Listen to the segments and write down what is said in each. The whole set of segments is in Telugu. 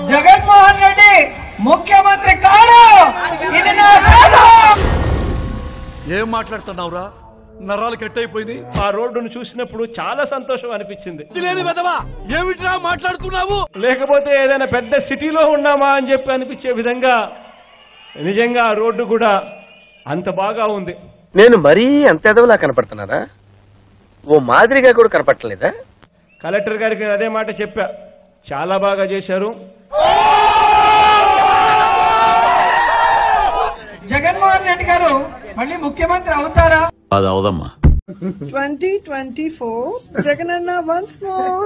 జగన్మోహన్ రెడ్డి ముఖ్యమంత్రి కాడు ఇది నా శాసనం ఏం మాట్లాడుతున్నావురా నరాలు కట్ అయిపోయింది ఆ రోడ్డును చూసినప్పుడు చాలా సంతోషం అనిపించింది ఏమిట్రా మాట్లాడుతున్నావు లేకపోతే ఏదైనా పెద్ద సిటీలో ఉన్నామా అని చెప్పి అనిపించే విధంగా నిజంగా ఆ రోడ్డు కూడా అంత బాగా ఉంది నేను మరీ అంత ఎదవలా కనపడుతున్నారా ఓ మాదిరిగా కూడా కనపడలేదా కలెక్టర్ గారికి అదే మాట చెప్పా చాలా బాగా చేశారు జగన్మోహన్ రెడ్డి గారు మళ్ళీ ముఖ్యమంత్రి అవుతారా అది అవదమ్మా 2024 జగనన్న వన్స్ మోర్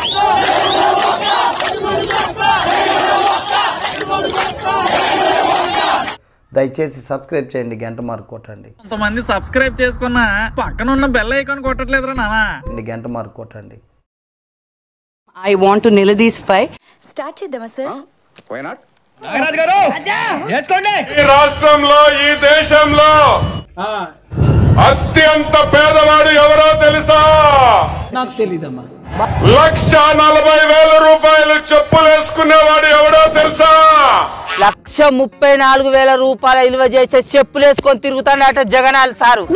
దయచేసి సబ్స్క్రైబ్ చేయండి గంట మార్క్ కొట్టండి కొంతమంది సబ్స్క్రైబ్ చేసుకున్న పక్కన ఉన్న బెల్ ఐకాన్ కొట్టట్లేదురా నానా గంట మార్క్ కొట్టండి ఐ వాంట్ టు నిలదీసిఫై స్టార్ట్ చేద్దామా సార్ ఈ రాష్ట్రంలో ఈ దేశంలో అత్యంత పేదవాడు ఎవరో తెలుసా నాకు తెలీదమ్మా లక్ష నలభై వేల రూపాయలు చెప్పులు వేసుకునేవాడు ఎవడో తెలుసా లక్ష ముప్పై నాలుగు వేల రూపాయల విలువ చేసే చెప్పులు వేసుకొని తిరుగుతాడట జగనాలు సారు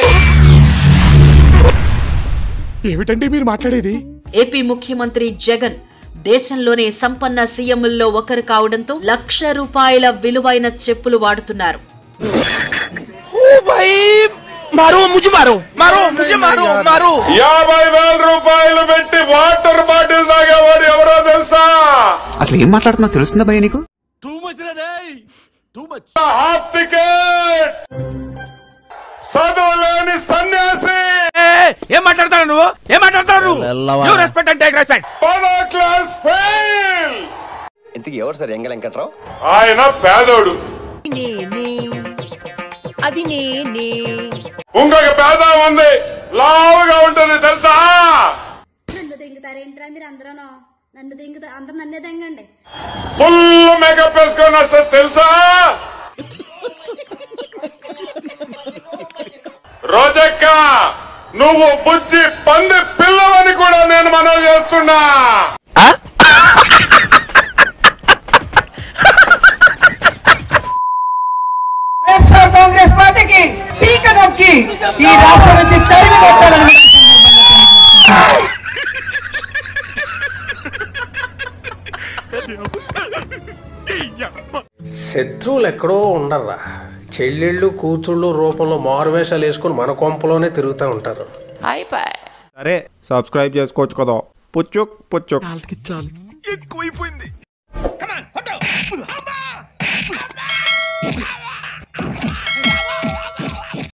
ఏమిటండి మీరు మాట్లాడేది ఏపీ ముఖ్యమంత్రి జగన్ దేశంలోనే సంపన్న సీఎంల్లో ఒకరు కావడంతో లక్ష రూపాయల విలువైన చెప్పులు వాడుతున్నారు యాభై వేల రూపాయలు పెట్టి వాటర్ బాటిల్ తాగేవాడు ఎవరో తెలుసా అసలు ఏం మాట్లాడుతున్నా తెలుస్తుందా భయ నీకు టూ మచ్ రే టూ మచ్ హాఫ్ టికెట్ చదువులేని సన్యాసి ఏం మాట్లాడతాడు నువ్వు ఏం మాట్లాడతాడు నువ్వు రెస్పెక్ట్ అంటే రెస్పెక్ట్ పదో క్లాస్ ఫెయిల్ ఇంతకి ఎవరు సార్ ఎంగ వెంకట్రావు ఆయన పేదోడు అది నేనే ఇంకొక పేద ఉంది లావుగా ఉంటుంది తెలుసా నన్ను దింగుతారేంట్రా మీరు అందరూ నన్ను దింగుతా అందరు నన్నే దింగండి ఫుల్ మేకప్ వేసుకొని వస్తుంది తెలుసా రోజక్క నువ్వు బుజ్జి పంది పిల్లవని కూడా నేను మనవి చేస్తున్నా వైఎస్ఆర్ కాంగ్రెస్ పార్టీకి పీక నొక్కి ఈ రాష్ట్రం నుంచి తరిమి కొట్టాలని కూడా ఈ సందర్భంగా తెలియజేస్తున్నాను. శత్రువులు ఎక్కడో ఉండర్రా చెల్లెళ్ళు కూతుళ్ళు రూపంలో మారువేషాలు వేసుకుని మన కొంపలోనే తిరుగుతూ ఉంటారు సరే సబ్స్క్రైబ్ చేసుకోవచ్చు కదా పుచ్చుక్ పుచ్చుక్ ఎక్కువైపోయింది